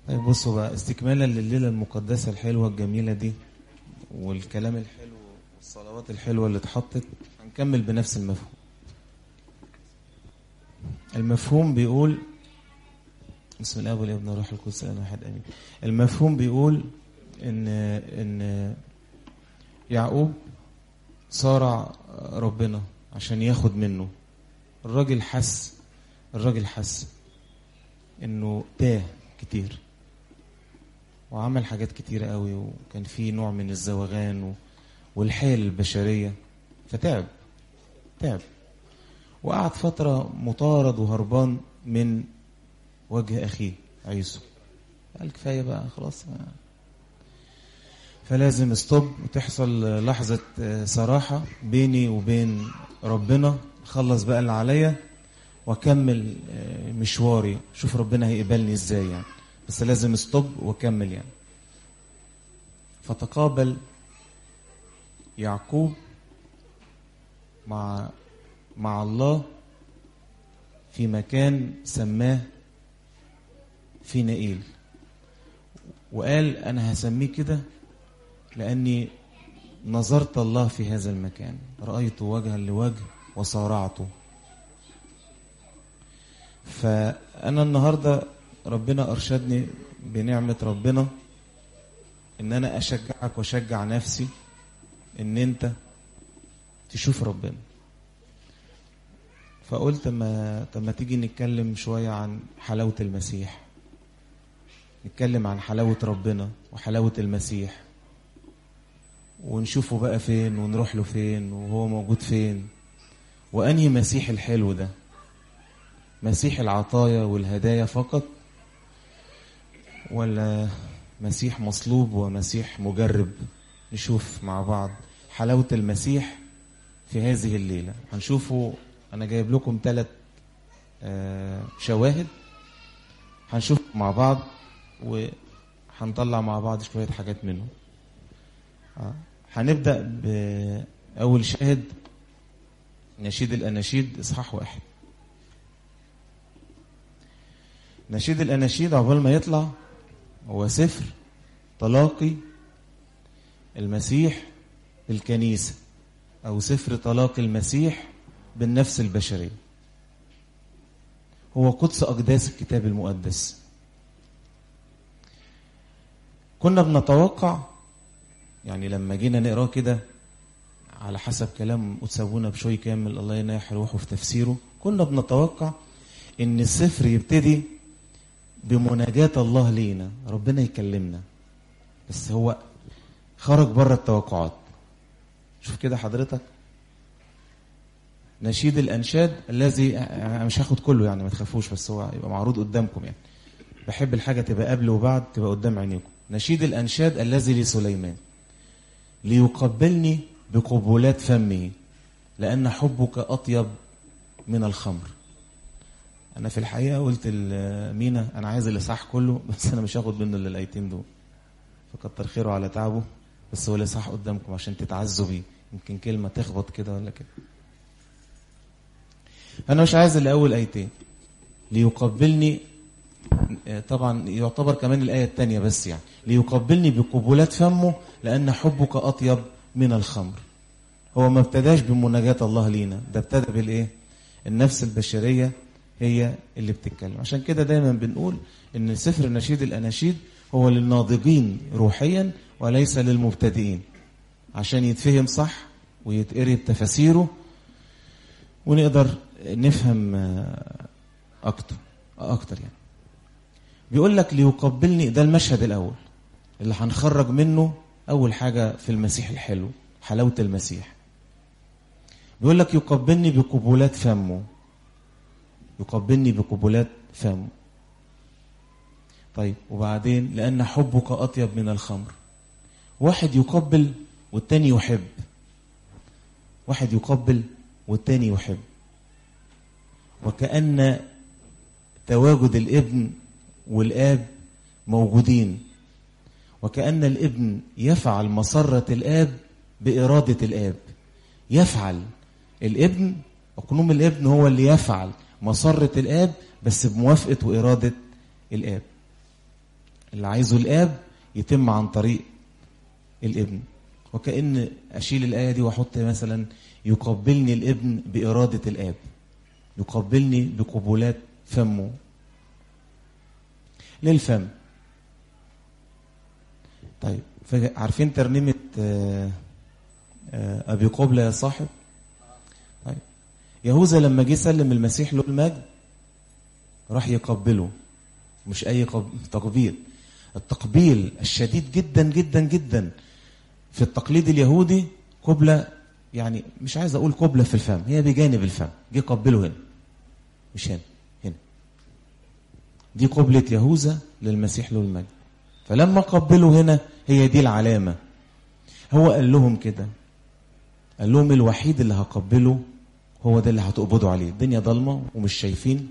طيب بصوا بقى استكمالا لليلة المقدسة الحلوة الجميلة دي والكلام الحلو والصلوات الحلوة اللي اتحطت هنكمل بنفس المفهوم المفهوم بيقول بسم الله والابن والروح القدس الان واحد امين المفهوم بيقول ان ان يعقوب صارع ربنا عشان ياخد منه الراجل حس الراجل حس انه تاه كتير وعمل حاجات كتيرة قوي وكان في نوع من الزوغان و... والحيل البشرية فتعب تعب وقعد فترة مطارد وهربان من وجه أخيه عيسو قال كفاية بقى خلاص فلازم استوب وتحصل لحظة صراحة بيني وبين ربنا خلص بقى اللي عليا واكمل مشواري شوف ربنا هيقبلني ازاي يعني بس لازم استوب واكمل يعني فتقابل يعقوب مع مع الله في مكان سماه في نائيل وقال انا هسميه كده لاني نظرت الله في هذا المكان رايت وجها لوجه وصارعته فانا النهارده ربنا ارشدني بنعمه ربنا ان انا اشجعك واشجع نفسي ان انت تشوف ربنا فقلت ما طب ما تيجي نتكلم شويه عن حلاوه المسيح نتكلم عن حلاوه ربنا وحلاوه المسيح ونشوفه بقى فين ونروح له فين وهو موجود فين وانهي مسيح الحلو ده مسيح العطايا والهدايا فقط ولا مسيح مصلوب ومسيح مجرب نشوف مع بعض حلاوة المسيح في هذه الليلة هنشوفه أنا جايب لكم ثلاث شواهد هنشوف مع بعض وهنطلع مع بعض شوية حاجات منهم هنبدأ بأول شاهد نشيد الأناشيد إصحاح واحد نشيد الأناشيد عقبال ما يطلع هو سفر تلاقي المسيح بالكنيسة أو سفر تلاقي المسيح بالنفس البشرية هو قدس أقداس الكتاب المقدس كنا بنتوقع يعني لما جينا نقراه كده على حسب كلام أتسابونا بشوي كامل الله يناح روحه في تفسيره كنا بنتوقع ان السفر يبتدي بمناجاة الله لينا ربنا يكلمنا بس هو خرج بره التوقعات شوف كده حضرتك نشيد الانشاد الذي مش هاخد كله يعني ما تخافوش بس هو يبقى معروض قدامكم يعني بحب الحاجه تبقى قبل وبعد تبقى قدام عينيكم نشيد الانشاد الذي لسليمان ليقبلني بقبولات فمه لان حبك اطيب من الخمر انا في الحقيقه قلت لمينا انا عايز الاصحاح كله بس انا مش هاخد منه الا الايتين دول فكتر خيره على تعبه بس هو الاصحاح قدامكم عشان تتعزوا بيه يمكن كلمه تخبط كده ولا كده انا مش عايز الا اول ايتين ليقبلني طبعا يعتبر كمان الايه الثانيه بس يعني ليقبلني بقبولات فمه لان حبك اطيب من الخمر هو ما ابتداش بمناجاه الله لينا ده ابتدى بالايه النفس البشريه هي اللي بتتكلم عشان كده دايما بنقول ان سفر نشيد الاناشيد هو للناضجين روحيا وليس للمبتدئين عشان يتفهم صح ويتقري بتفاسيره ونقدر نفهم اكتر اكتر يعني بيقول لك ليقبلني ده المشهد الاول اللي هنخرج منه اول حاجه في المسيح الحلو حلاوه المسيح بيقول لك يقبلني بقبولات فمه يقبلني بقبلات فمه طيب وبعدين لأن حبك أطيب من الخمر واحد يقبل والتاني يحب واحد يقبل والتاني يحب وكأن تواجد الابن والآب موجودين وكأن الابن يفعل مسرة الآب بإرادة الآب يفعل الابن أقنوم الابن هو اللي يفعل مسرة الآب بس بموافقة وإرادة الآب اللي عايزه الاب يتم عن طريق الابن وكأن أشيل الآية دي وأحط مثلا يقبلني الابن بإرادة الآب يقبلني بقبولات فمه للفم طيب عارفين ترنيمة آه، آه، أبي قبلة يا صاحب طيب يهوذا لما جه سلم المسيح له المجد راح يقبله مش أي قب- تقبيل التقبيل الشديد جدا جدا جدا في التقليد اليهودي قبلة يعني مش عايز أقول قبلة في الفم هي بجانب الفم جه قبله هنا مش هنا هنا دي قبلة يهوذا للمسيح له المجد فلما قبلوا هنا هي دي العلامة هو قال لهم كده قال لهم الوحيد اللي هقبله هو ده اللي هتقبضوا عليه الدنيا ضلمة ومش شايفين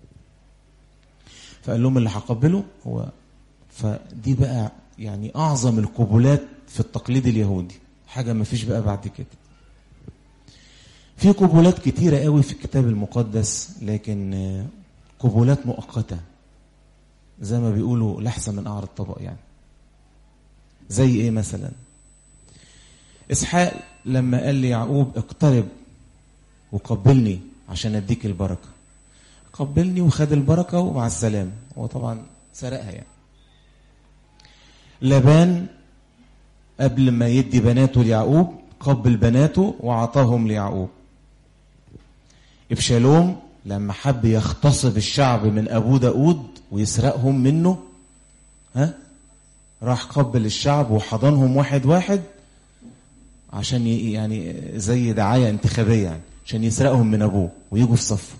فقال لهم اللي هقبله هو فدي بقى يعني أعظم القبولات في التقليد اليهودي حاجة ما فيش بقى بعد كده في قبولات كتيرة قوي في الكتاب المقدس لكن آه، قبولات مؤقتة زي ما بيقولوا لحسة من قعر الطبق يعني زي ايه مثلا اسحاق لما قال ليعقوب اقترب وقبلني عشان اديك البركة قبلني وخد البركة ومع السلامة هو طبعا سرقها يعني لبان قبل ما يدي بناته ليعقوب قبل بناته وعطاهم ليعقوب ابشالوم لما حب يغتصب الشعب من ابوه داود ويسرقهم منه ها راح قبل الشعب وحضنهم واحد واحد عشان ي- يعني زي دعايه انتخابيه يعني عشان يسرقهم من ابوه ويجوا في صفه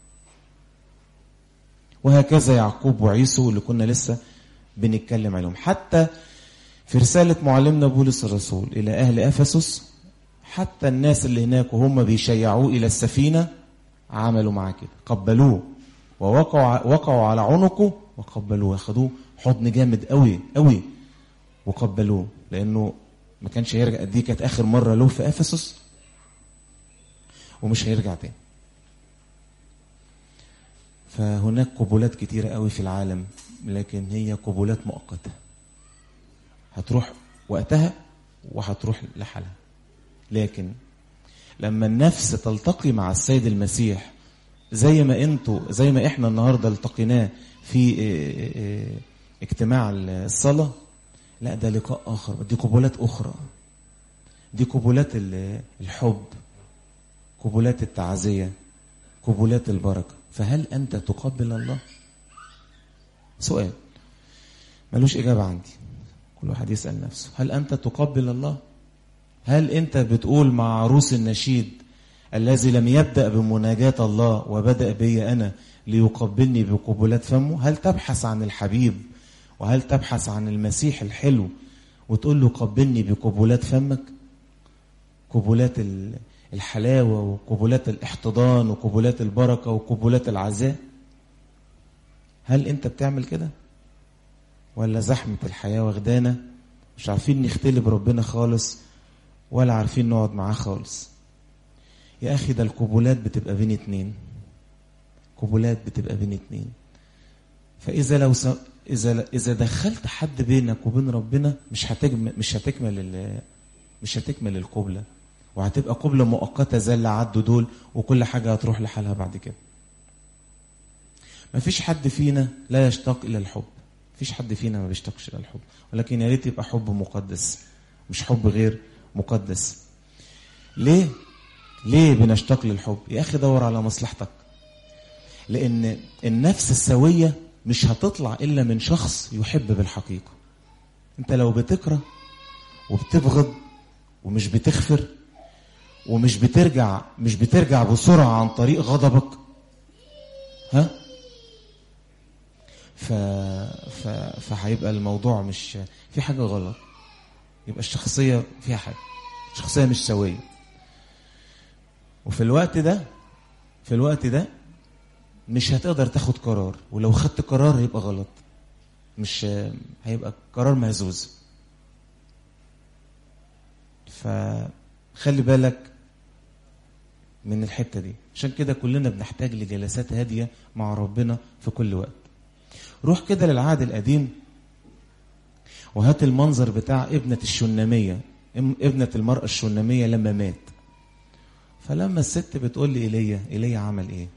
وهكذا يعقوب وعيسو اللي كنا لسه بنتكلم عليهم حتى في رسالة معلمنا بولس الرسول إلى أهل أفسس حتى الناس اللي هناك وهم بيشيعوه إلى السفينة عملوا معاه كده قبلوه ووقعوا وقعوا على عنقه وقبلوه أخدوه حضن جامد قوي قوي وقبلوه لأنه ما كانش هيرجع دي كانت آخر مرة له في أفسس ومش هيرجع تاني فهناك قبولات كتيرة قوي في العالم لكن هي قبولات مؤقته هتروح وقتها وهتروح لحالها لكن لما النفس تلتقي مع السيد المسيح زي ما انتوا زي ما احنا النهارده التقيناه في اه، اه، اه، اجتماع الصلاه لا ده لقاء اخر دي قبولات اخرى دي قبولات ال- الحب قبولات التعزيه قبولات البركه فهل انت تقبل الله سؤال ملوش اجابه عندي كل واحد يسأل نفسه هل أنت تقبل الله هل أنت بتقول مع عروس النشيد الذي لم يبدأ بمناجاة الله وبدأ بي أنا ليقبلني بقبلات فمه هل تبحث عن الحبيب وهل تبحث عن المسيح الحلو وتقول له قبلني بقبلات فمك قبلات ال- الحلاوة وقبلات الاحتضان وقبلات البركة وقبلات العزاء هل أنت بتعمل كده؟ ولا زحمة الحياة واخدانا مش عارفين نختلي ربنا خالص ولا عارفين نقعد معاه خالص يا أخي ده القبولات بتبقى بين اتنين قبولات بتبقى بين اتنين فإذا لو س... إذا إذا دخلت حد بينك وبين ربنا مش هتجمل مش هتكمل ال... مش هتكمل القبلة وهتبقى قبلة مؤقتة زي اللي عدوا دول وكل حاجة هتروح لحالها بعد كده مفيش حد فينا لا يشتاق إلى الحب مفيش حد فينا ما بيشتاقش الى الحب ولكن يا ريت يبقى حب مقدس مش حب غير مقدس ليه ليه بنشتاق للحب يا اخي دور على مصلحتك لان النفس السويه مش هتطلع الا من شخص يحب بالحقيقه انت لو بتكره وبتبغض ومش بتغفر ومش بترجع مش بترجع بسرعه عن طريق غضبك ها ف... ف... فهيبقى الموضوع مش في حاجة غلط يبقى الشخصية فيها حاجة الشخصية مش سوية وفي الوقت ده في الوقت ده مش هتقدر تاخد قرار ولو خدت قرار هيبقى غلط مش هيبقى قرار مهزوز فخلي بالك من الحتة دي عشان كده كلنا بنحتاج لجلسات هادية مع ربنا في كل وقت روح كده للعهد القديم وهات المنظر بتاع ابنة الشنامية ابنة المرأة الشنامية لما مات فلما الست بتقول لي ايليا ايليا عمل ايه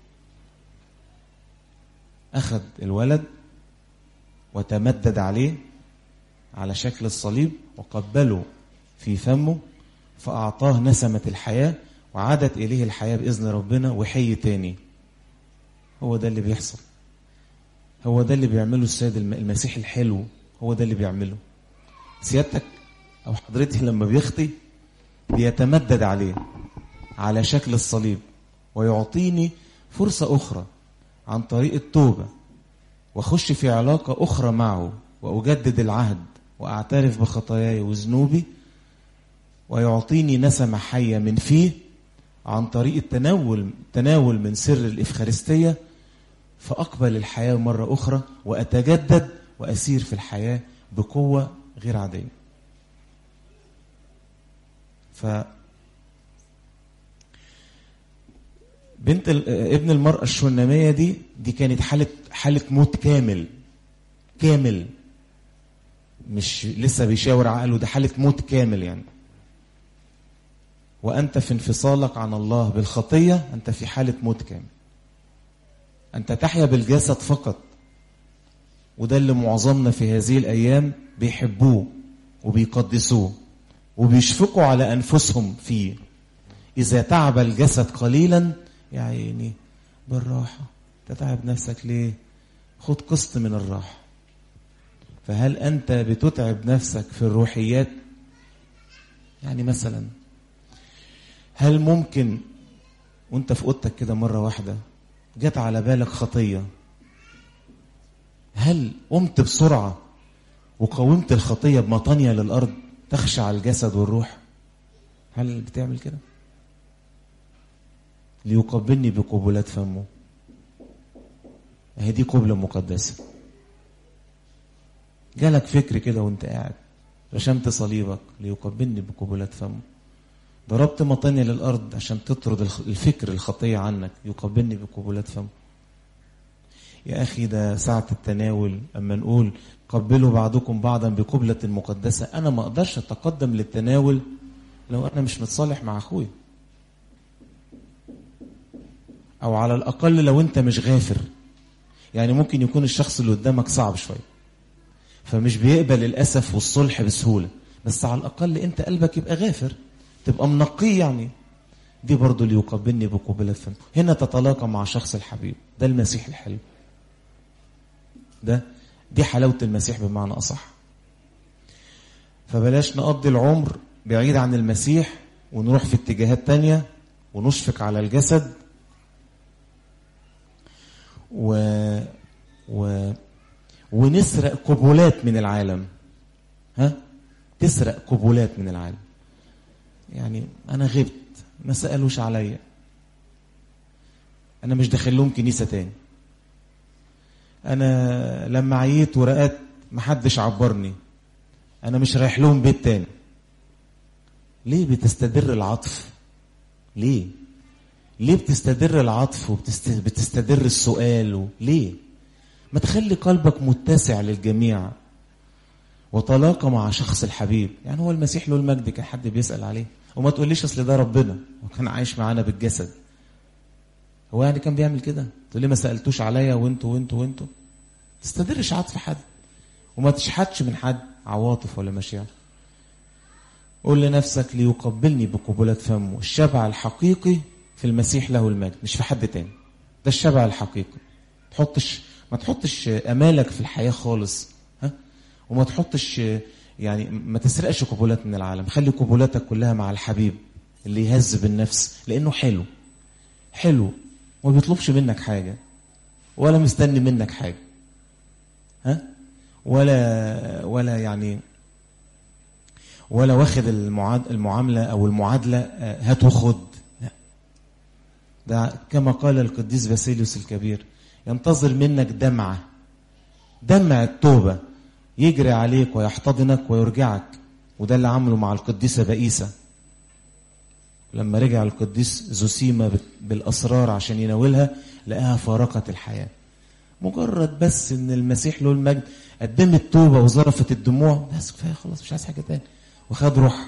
اخذ الولد وتمدد عليه على شكل الصليب وقبله في فمه فأعطاه نسمة الحياة وعادت إليه الحياة بإذن ربنا وحي تاني هو ده اللي بيحصل هو ده اللي بيعمله السيد المسيح الحلو هو ده اللي بيعمله سيادتك أو حضرتي لما بيخطي بيتمدد عليه على شكل الصليب ويعطيني فرصة أخرى عن طريق التوبة واخش في علاقة أخرى معه وأجدد العهد وأعترف بخطاياي وذنوبي ويعطيني نسمة حية من فيه عن طريق التناول تناول من سر الإفخارستية فأقبل الحياة مرة أخرى وأتجدد وأسير في الحياة بقوة غير عادية ف بنت ابن المرأة الشنامية دي دي كانت حالة حالة موت كامل كامل مش لسه بيشاور عقله ده حالة موت كامل يعني وأنت في انفصالك عن الله بالخطية أنت في حالة موت كامل أنت تحيا بالجسد فقط وده اللي معظمنا في هذه الأيام بيحبوه وبيقدسوه وبيشفقوا على أنفسهم فيه إذا تعب الجسد قليلا يا عيني بالراحة تتعب نفسك ليه خد قسط من الراحة فهل أنت بتتعب نفسك في الروحيات يعني مثلا هل ممكن وانت في اوضتك كده مرة واحدة جت على بالك خطية هل قمت بسرعة وقاومت الخطية بمطانية للأرض تخشع الجسد والروح هل بتعمل كده ليقبلني بقبلات فمه هي دي قبلة مقدسة جالك فكر كده وانت قاعد رشمت صليبك ليقبلني بقبلات فمه ضربت مطانية للأرض عشان تطرد الفكر الخطية عنك يقبلني بقبلات فمه يا أخي ده ساعة التناول أما نقول قبلوا بعضكم بعضا بقبلة مقدسة أنا ما أقدرش أتقدم للتناول لو أنا مش متصالح مع أخويا أو على الأقل لو أنت مش غافر يعني ممكن يكون الشخص اللي قدامك صعب شوية فمش بيقبل الأسف والصلح بسهولة بس على الأقل أنت قلبك يبقى غافر تبقى منقيه يعني دي برضو اللي يقبلني بقبلة فم هنا تتلاقى مع شخص الحبيب ده المسيح الحلو ده دي حلاوة المسيح بمعنى أصح فبلاش نقضي العمر بعيد عن المسيح ونروح في اتجاهات تانية ونشفق على الجسد و... و... ونسرق قبولات من العالم ها تسرق قبولات من العالم يعني انا غبت ما سالوش عليا انا مش داخل لهم كنيسه تاني انا لما عييت ورقت محدش عبرني انا مش رايح لهم بيت تاني ليه بتستدر العطف ليه ليه بتستدر العطف وبتستدر السؤال و... ليه ما تخلي قلبك متسع للجميع وتلاقى مع شخص الحبيب يعني هو المسيح له المجد كان حد بيسأل عليه وما تقوليش اصل ده ربنا وكان عايش معانا بالجسد هو يعني كان بيعمل كده تقول لي ما سالتوش عليا وانتوا وانتوا وانتوا تستدرش عطف حد وما تشحتش من حد عواطف ولا مشاعر قول لنفسك ليقبلني بقبلات فمه الشبع الحقيقي في المسيح له المجد مش في حد تاني ده الشبع الحقيقي تحطش ما تحطش امالك في الحياه خالص ها وما تحطش يعني ما تسرقش قبولات من العالم خلي قبولاتك كلها مع الحبيب اللي يهذب النفس لانه حلو حلو وما بيطلبش منك حاجه ولا مستني منك حاجه ها ولا ولا يعني ولا واخد المعامله او المعادله هات وخد لا ده كما قال القديس باسيليوس الكبير ينتظر منك دمعه دمع التوبه يجري عليك ويحتضنك ويرجعك وده اللي عمله مع القديسة بئيسة لما رجع القديس زوسيما بالأسرار عشان يناولها لقاها فارقت الحياة مجرد بس ان المسيح له المجد قدمت توبة وظرفت الدموع بس كفاية خلاص مش عايز حاجة تاني وخد روح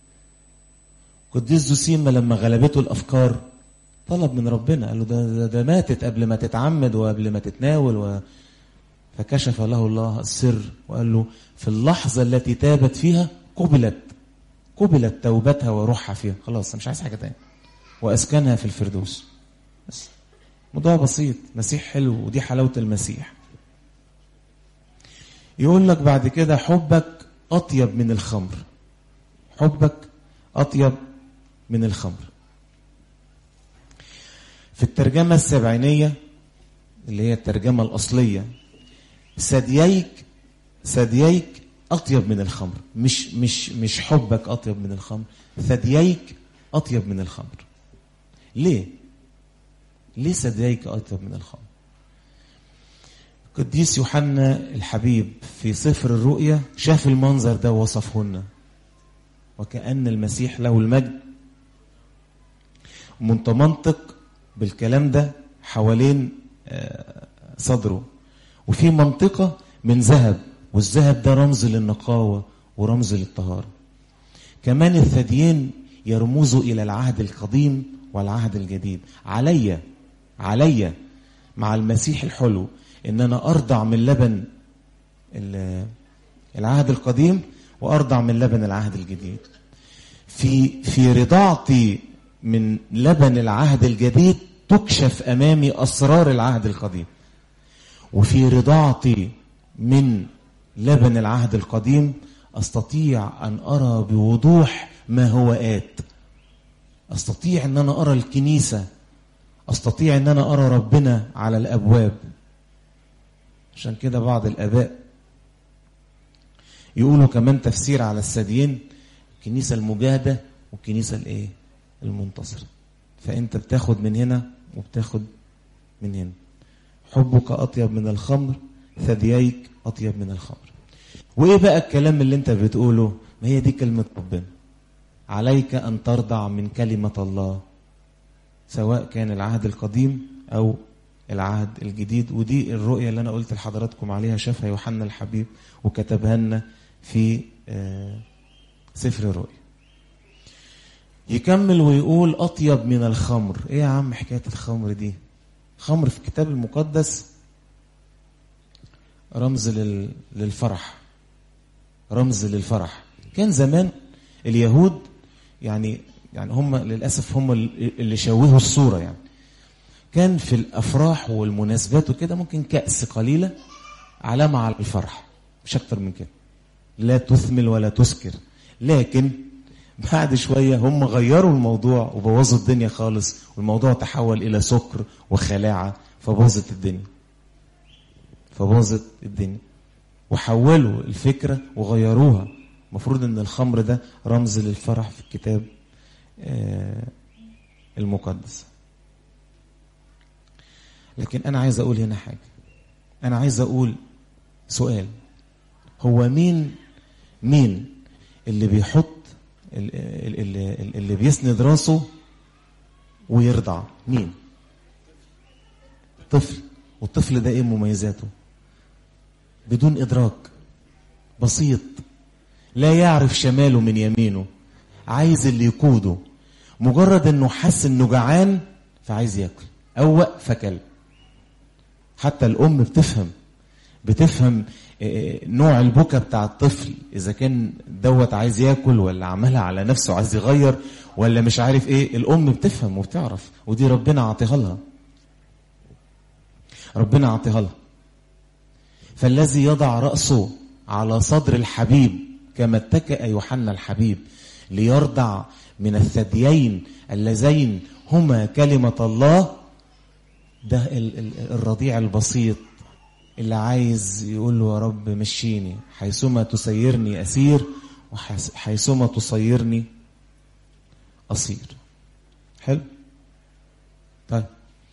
قديس زوسيما لما غلبته الأفكار طلب من ربنا قال له ده, ده, ده ماتت قبل ما تتعمد وقبل ما تتناول و... فكشف له الله السر وقال له في اللحظة التي تابت فيها قبلت قبلت توبتها وروحها فيها خلاص مش عايز حاجة تاني وأسكنها في الفردوس بس موضوع بسيط مسيح حلو ودي حلاوة المسيح يقول لك بعد كده حبك أطيب من الخمر حبك أطيب من الخمر في الترجمة السبعينية اللي هي الترجمة الأصلية ثدييك ثدييك أطيب من الخمر مش مش مش حبك أطيب من الخمر ثدييك أطيب من الخمر ليه؟ ليه ثدييك أطيب من الخمر؟ قديس يوحنا الحبيب في سفر الرؤيا شاف المنظر ده ووصفه لنا وكأن المسيح له المجد متمنطق بالكلام ده حوالين صدره وفي منطقة من ذهب والذهب ده رمز للنقاوة ورمز للطهارة كمان الثديين يرمزوا إلى العهد القديم والعهد الجديد عليا عليا مع المسيح الحلو ان انا ارضع من لبن العهد القديم وارضع من لبن العهد الجديد في في رضاعتي من لبن العهد الجديد تكشف امامي اسرار العهد القديم وفي رضاعتي من لبن العهد القديم استطيع ان ارى بوضوح ما هو ات استطيع ان انا ارى الكنيسه استطيع ان انا ارى ربنا على الابواب عشان كده بعض الاباء يقولوا كمان تفسير على الثديين الكنيسه المجاهده والكنيسه الايه المنتصره فانت بتاخد من هنا وبتاخد من هنا حبك اطيب من الخمر ثدييك اطيب من الخمر وايه بقى الكلام اللي انت بتقوله ما هي دي كلمه ربنا عليك ان ترضع من كلمه الله سواء كان العهد القديم او العهد الجديد ودي الرؤية اللي أنا قلت لحضراتكم عليها شافها يوحنا الحبيب وكتبها لنا في سفر الرؤيا يكمل ويقول أطيب من الخمر إيه يا عم حكاية الخمر دي خمر في الكتاب المقدس رمز للفرح رمز للفرح كان زمان اليهود يعني يعني هم للأسف هم اللي شوهوا الصورة يعني كان في الافراح والمناسبات وكده ممكن كأس قليله علامه على الفرح مش اكتر من كده لا تثمل ولا تسكر لكن بعد شويه هم غيروا الموضوع وبوظوا الدنيا خالص والموضوع تحول الى سكر وخلاعه فباظت الدنيا فباظت الدنيا وحولوا الفكره وغيروها المفروض ان الخمر ده رمز للفرح في الكتاب المقدس لكن انا عايز اقول هنا حاجه انا عايز اقول سؤال هو مين مين اللي بيحط اللي, اللي بيسند راسه ويرضع مين طفل والطفل ده ايه مميزاته بدون ادراك بسيط لا يعرف شماله من يمينه عايز اللي يقوده مجرد انه حس انه جعان فعايز ياكل اوق فكل حتى الام بتفهم بتفهم نوع البكا بتاع الطفل اذا كان دوت عايز ياكل ولا عملها على نفسه عايز يغير ولا مش عارف ايه الام بتفهم وبتعرف ودي ربنا عطيها لها ربنا عطيها لها فالذي يضع راسه على صدر الحبيب كما اتكأ يوحنا الحبيب ليرضع من الثديين اللذين هما كلمة الله ده الرضيع البسيط اللي عايز يقول له يا رب مشيني حيثما تسيرني أسير وحيثما تصيرني أصير حلو طيب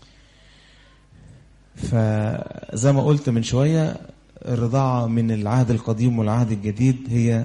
فزي ما قلت من شوية الرضاعة من العهد القديم والعهد الجديد هي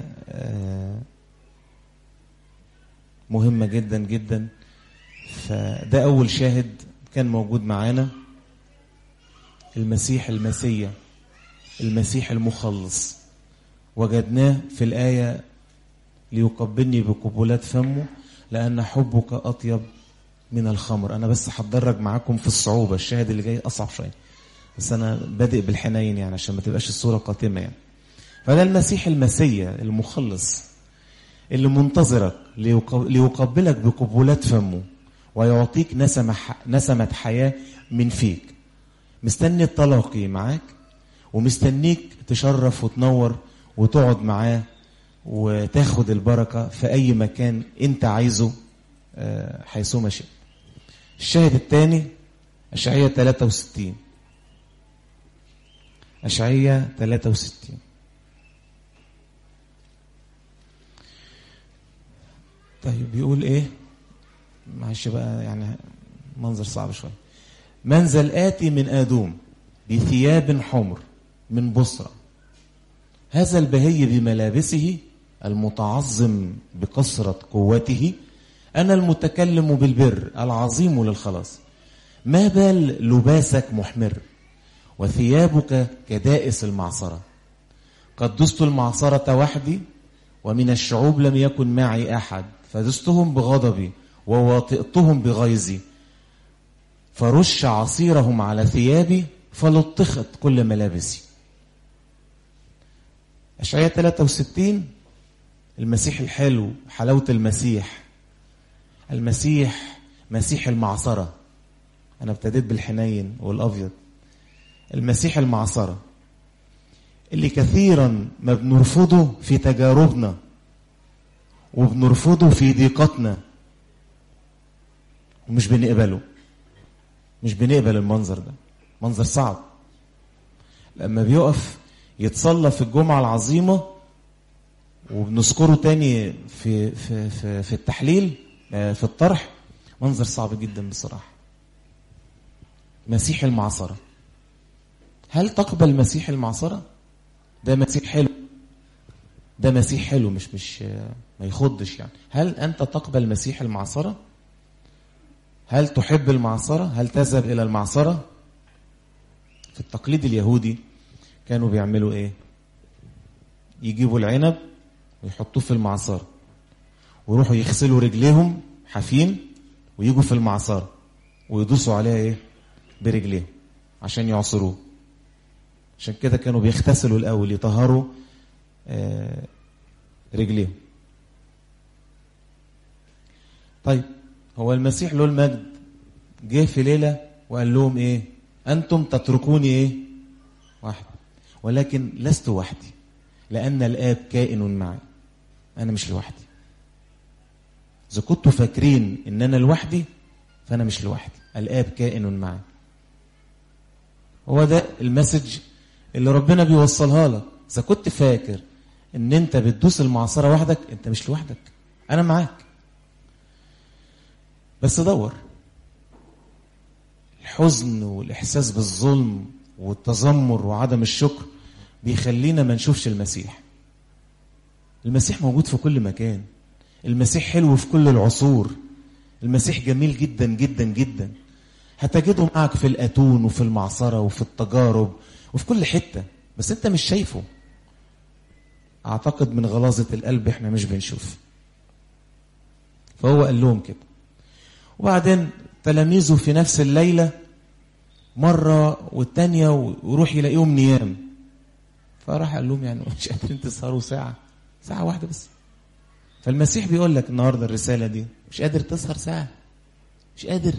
مهمة جدا جدا فده أول شاهد كان موجود معانا المسيح المسيا المسيح المخلص وجدناه في الآية ليقبلني بقبلات فمه لأن حبك أطيب من الخمر أنا بس هتدرج معاكم في الصعوبة الشاهد اللي جاي أصعب شوية بس أنا بادئ بالحنين يعني عشان ما تبقاش الصورة قاتمة يعني فده المسيح المسيا المخلص اللي منتظرك ليقبلك بقبلات فمه ويعطيك نسمة, نسمة حياة من فيك مستني التلاقي معاك ومستنيك تشرف وتنور وتقعد معاه وتاخد البركة في أي مكان أنت عايزه حيثما شئت الشاهد الثاني أشعية 63 أشعية 63 طيب بيقول ايه معلش بقى يعني منظر صعب شويه منزل آتي من آدوم بثياب حمر من بصرة هذا البهي بملابسه المتعظم بكثرة قوته أنا المتكلم بالبر العظيم للخلاص ما بال لباسك محمر وثيابك كدائس المعصرة قد دست المعصرة وحدي ومن الشعوب لم يكن معي أحد فدستهم بغضبي وواطئتهم بغيظي فرش عصيرهم على ثيابي فلطخت كل ملابسي أشعية 63 المسيح الحلو حلاوة المسيح المسيح مسيح المعصرة أنا ابتديت بالحنين والأبيض المسيح المعصرة اللي كثيرا ما بنرفضه في تجاربنا وبنرفضه في ضيقتنا ومش بنقبله مش بنقبل المنظر ده منظر صعب لما بيقف يتصلى في الجمعة العظيمة وبنذكره تاني في في في, في التحليل في الطرح منظر صعب جدا بصراحة مسيح المعصرة هل تقبل مسيح المعصرة ده مسيح حلو ده مسيح حلو مش مش ما يخضش يعني هل أنت تقبل مسيح المعصرة هل تحب المعصرة هل تذهب إلى المعصرة في التقليد اليهودي كانوا بيعملوا ايه يجيبوا العنب ويحطوه في المعصرة ويروحوا يغسلوا رجليهم حافين ويجوا في المعصرة ويدوسوا عليها ايه برجليهم عشان يعصروه عشان كده كانوا بيغتسلوا الاول يطهروا آه رجليهم طيب هو المسيح له المجد جه في ليله وقال لهم ايه انتم تتركوني ايه واحد ولكن لست وحدي لان الاب كائن معي انا مش لوحدي اذا كنتوا فاكرين ان انا لوحدي فانا مش لوحدي الاب كائن معي هو ده المسج اللي ربنا بيوصلها لك اذا كنت فاكر ان انت بتدوس المعصره وحدك انت مش لوحدك انا معاك بس دور الحزن والاحساس بالظلم والتذمر وعدم الشكر بيخلينا ما نشوفش المسيح المسيح موجود في كل مكان المسيح حلو في كل العصور المسيح جميل جدا جدا جدا هتجده معك في الاتون وفي المعصره وفي التجارب وفي كل حته بس انت مش شايفه اعتقد من غلاظه القلب احنا مش بنشوف فهو قال لهم كده وبعدين تلاميذه في نفس الليله مره والتانيه ويروح يلاقيهم نيام فراح قال لهم يعني مش قادرين تسهروا ساعه ساعه واحده بس فالمسيح بيقول لك النهارده الرساله دي مش قادر تسهر ساعه مش قادر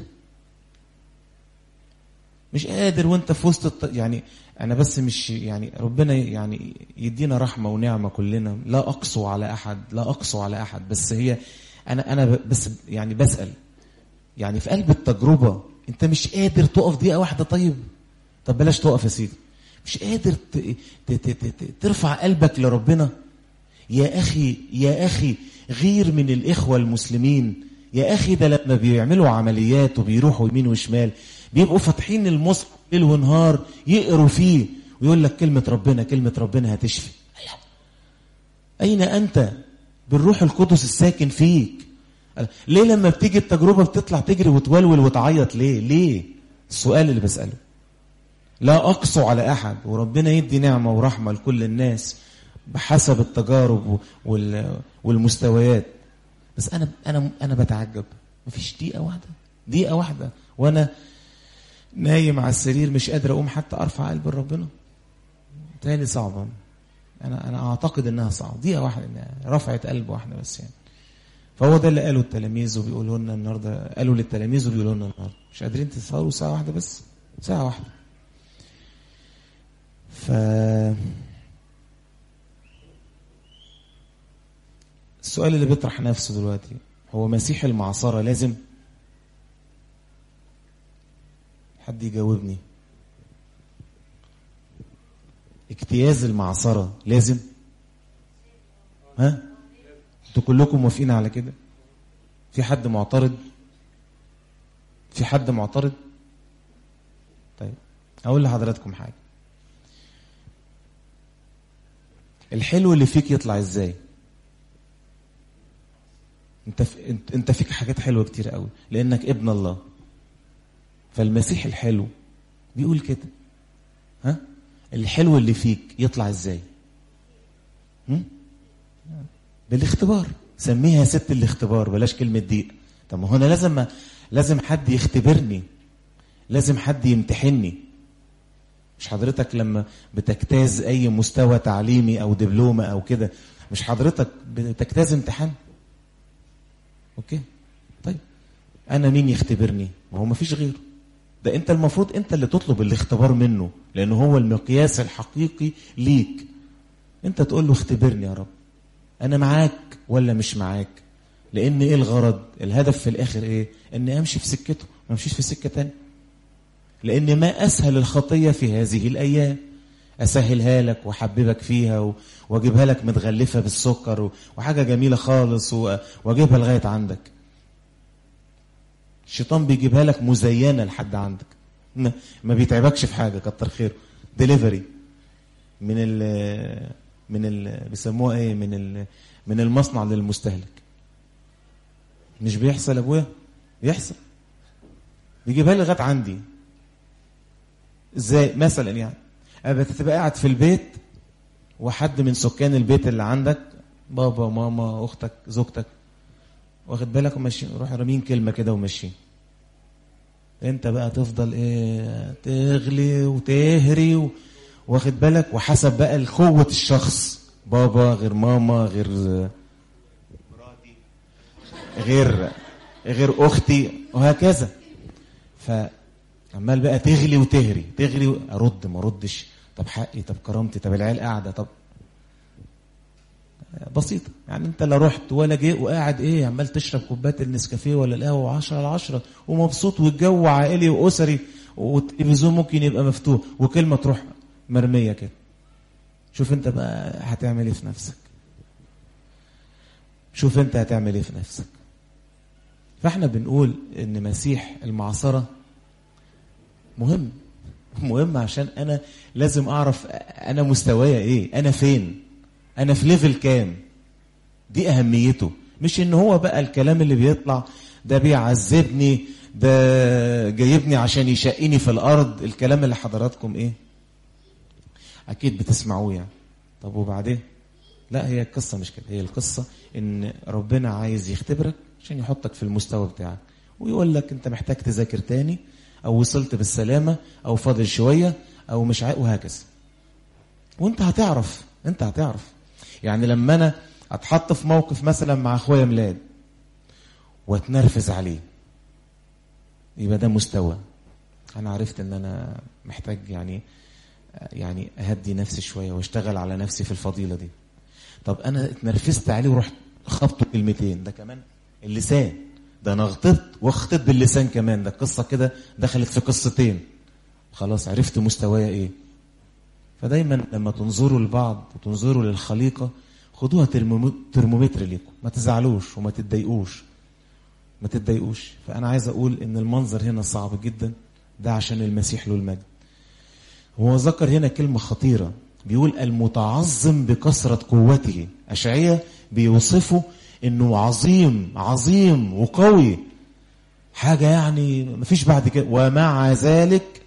مش قادر وانت في وسط الط... يعني انا بس مش يعني ربنا يعني يدينا رحمه ونعمه كلنا لا اقسو على احد لا اقسو على احد بس هي انا انا بس يعني بسال يعني في قلب التجربه انت مش قادر تقف دقيقه واحده طيب طب بلاش تقف يا سيدي مش قادر ت... ت... ت... ت... ترفع قلبك لربنا يا اخي يا اخي غير من الاخوه المسلمين يا اخي ده لما بيعملوا عمليات وبيروحوا يمين وشمال بيبقوا فاتحين المصحف ليل ونهار يقروا فيه ويقول لك كلمة ربنا كلمة ربنا هتشفي أين أنت بالروح القدس الساكن فيك ليه لما بتيجي التجربة بتطلع تجري وتولول وتعيط ليه ليه السؤال اللي بسأله لا اقسو على احد وربنا يدي نعمه ورحمه لكل الناس بحسب التجارب وال- والمستويات بس انا انا انا بتعجب مفيش دقيقه واحده دقيقه واحده وانا نايم على السرير مش قادر اقوم حتى ارفع قلبي لربنا تاني صعبه انا انا اعتقد انها صعبه دقيقه واحده إنها رفعت قلب واحده بس يعني فهو ده اللي قاله التلاميذ وبيقولوا لنا النهارده قالوا للتلاميذ وبيقولوا لنا النهارده مش قادرين تسهروا ساعه واحده بس ساعه واحده ف السؤال اللي بيطرح نفسه دلوقتي هو مسيح المعصرة لازم حد يجاوبني اجتياز المعصرة لازم ها انتوا كلكم موافقين على كده في حد معترض في حد معترض طيب اقول لحضراتكم حاجة الحلو اللي فيك يطلع ازاي انت ف... انت انت فيك حاجات حلوه كتير قوي لانك ابن الله فالمسيح الحلو بيقول كده ها الحلو اللي فيك يطلع ازاي هم؟ بالاختبار سميها ست الاختبار بلاش كلمه ضيق طب ما هو انا لازم لازم حد يختبرني لازم حد يمتحني مش حضرتك لما بتجتاز اي مستوى تعليمي او دبلومه او كده مش حضرتك بتجتاز امتحان اوكي طيب انا مين يختبرني ما هو مفيش غيره ده انت المفروض انت اللي تطلب الاختبار منه لانه هو المقياس الحقيقي ليك انت تقول له اختبرني يا رب انا معاك ولا مش معاك لان ايه الغرض الهدف في الاخر ايه اني امشي في سكته ما امشيش في سكه تانية لان ما اسهل الخطيه في هذه الايام اسهلها لك واحببك فيها و- واجيبها لك متغلفه بالسكر و- وحاجه جميله خالص و- واجيبها لغايه عندك الشيطان بيجيبها لك مزينه لحد عندك ما, ما بيتعبكش في حاجه كتر خيره ديليفري من ال من ال بيسموها ايه من ال من المصنع للمستهلك مش بيحصل يا ابويا بيحصل بيجيبها لي لغايه عندي ازاي مثلا يعني أبقى تبقى قاعد في البيت وحد من سكان البيت اللي عندك بابا ماما اختك زوجتك واخد بالك وماشيين روح رامين كلمه كده وماشيين انت بقى تفضل ايه تغلي وتهري و... واخد بالك وحسب بقى قوه الشخص بابا غير ماما غير مراتي غير غير اختي وهكذا فعمال بقى تغلي وتهري تغلي و... ارد ما اردش طب حقي طب كرامتي طب العيال قاعده طب بسيطه يعني انت لا رحت ولا جه وقاعد ايه عمال تشرب كوبايه النسكافيه ولا القهوه 10 على 10 ومبسوط والجو عائلي واسري والتلفزيون ممكن يبقى مفتوح وكلمه تروح مرميه كده شوف انت بقى هتعمل ايه في نفسك شوف انت هتعمل ايه في نفسك فاحنا بنقول ان مسيح المعصره مهم مهم عشان انا لازم اعرف انا مستوايا ايه انا فين انا في ليفل كام دي اهميته مش ان هو بقى الكلام اللي بيطلع ده بيعذبني ده جايبني عشان يشقيني في الارض الكلام اللي حضراتكم ايه اكيد بتسمعوه يعني طب وبعدين لا هي القصة مش كده هي القصة ان ربنا عايز يختبرك عشان يحطك في المستوى بتاعك ويقول لك انت محتاج تذاكر تاني او وصلت بالسلامة او فاضل شوية او مش عارف وهكذا وانت هتعرف انت هتعرف يعني لما انا اتحط في موقف مثلا مع اخويا ميلاد واتنرفز عليه يبقى ده مستوى انا عرفت ان انا محتاج يعني يعني اهدي نفسي شويه واشتغل على نفسي في الفضيله دي طب انا اتنرفزت عليه ورحت خبطه كلمتين ده كمان اللسان ده انا غلطت واخطيت باللسان كمان ده قصه كده دخلت في قصتين خلاص عرفت مستوايا ايه فدايما لما تنظروا لبعض وتنظروا للخليقه خدوها ترمومتر ليكم ما تزعلوش وما تتضايقوش ما تتضايقوش فانا عايز اقول ان المنظر هنا صعب جدا ده عشان المسيح له المجد هو ذكر هنا كلمه خطيره بيقول المتعظم بكثره قوته اشعياء بيوصفه انه عظيم عظيم وقوي حاجه يعني مفيش بعد كده ومع ذلك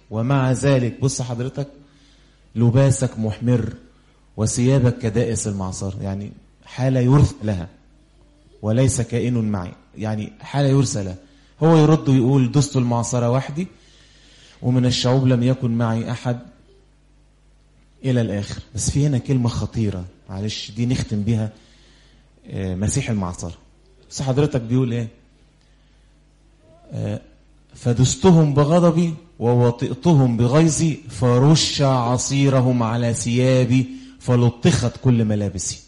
ومع ذلك بص حضرتك لباسك محمر وثيابك كدائس المعصر يعني حالة يرثى لها وليس كائن معي يعني حالة يرثى لها هو يرد ويقول دست المعصرة وحدي ومن الشعوب لم يكن معي أحد إلى الآخر بس في هنا كلمة خطيرة معلش دي نختم بيها آه، مسيح المعصرة بس حضرتك بيقول إيه آه، فدستهم بغضبي ووطئتهم بغيظي فرش عصيرهم على ثيابي فلطخت كل ملابسي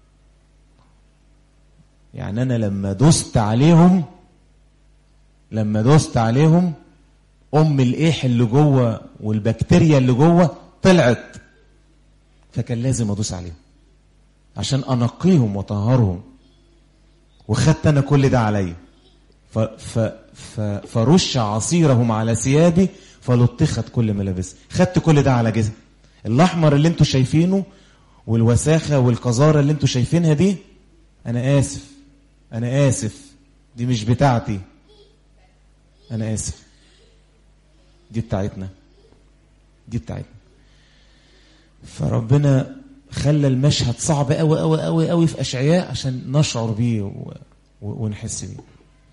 يعني أنا لما دست عليهم لما دست عليهم أم الإيح اللي جوه والبكتيريا اللي جوه طلعت فكان لازم أدوس عليهم عشان أنقيهم وطهرهم وخدت أنا كل ده عليا ف ف ف فرش عصيرهم على ثيابي فلطخت كل ملابسي خدت كل ده على جسمي الأحمر اللي انتوا شايفينه والوساخة والقذارة اللي انتوا شايفينها دي أنا آسف أنا آسف دي مش بتاعتي أنا آسف دي بتاعتنا دي بتاعتنا فربنا خلى المشهد صعب قوي قوي قوي قوي في أشعياء عشان نشعر بيه و... و... ونحس بيه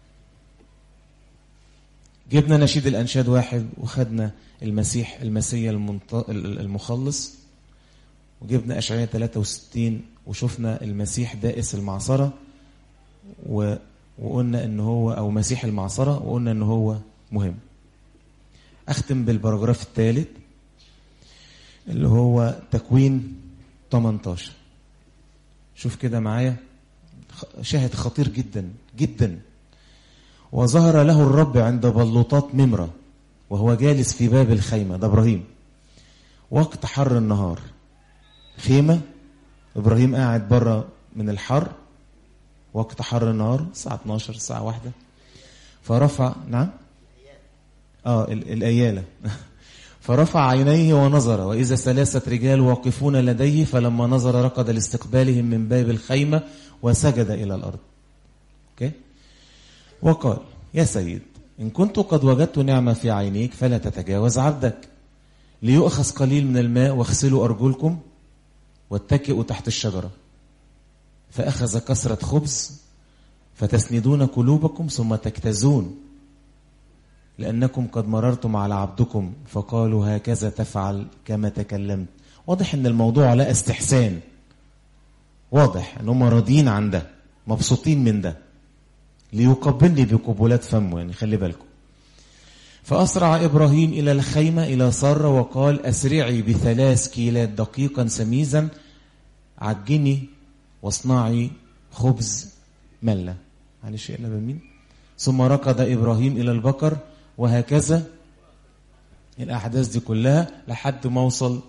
جبنا نشيد الأنشاد واحد وخدنا المسيح المسيا المنط... المخلص وجبنا أشعياء 63 وشفنا المسيح دائس المعصرة و... وقلنا ان هو او مسيح المعصرة وقلنا ان هو مهم اختم بالبراجراف الثالث اللي هو تكوين 18 شوف كده معايا شاهد خطير جدا جدا وظهر له الرب عند بلوطات ممرة وهو جالس في باب الخيمة ده إبراهيم وقت حر النهار خيمة إبراهيم قاعد بره من الحر وقت حر النهار الساعة 12 الساعة واحدة فرفع نعم اه الأيالة فرفع عينيه ونظر وإذا ثلاثة رجال واقفون لديه فلما نظر ركض لاستقبالهم من باب الخيمة وسجد إلى الأرض okay. وقال يا سيد إن كنت قد وجدت نعمة في عينيك فلا تتجاوز عبدك ليؤخذ قليل من الماء واغسلوا أرجلكم واتكئوا تحت الشجرة فأخذ كسرة خبز فتسندون قلوبكم ثم تكتزون لأنكم قد مررتم على عبدكم فقالوا هكذا تفعل كما تكلمت واضح ان الموضوع لا استحسان واضح ان هم راضيين عن ده مبسوطين من ده ليقبلني بقبلات فمه يعني خلي بالكم فأسرع إبراهيم إلى الخيمة إلى سارة وقال أسرعي بثلاث كيلات دقيقا سميزا عجني واصنعي خبز ملة معلش إلا بمين ثم ركض إبراهيم إلى البقر وهكذا الأحداث دي كلها لحد ما وصل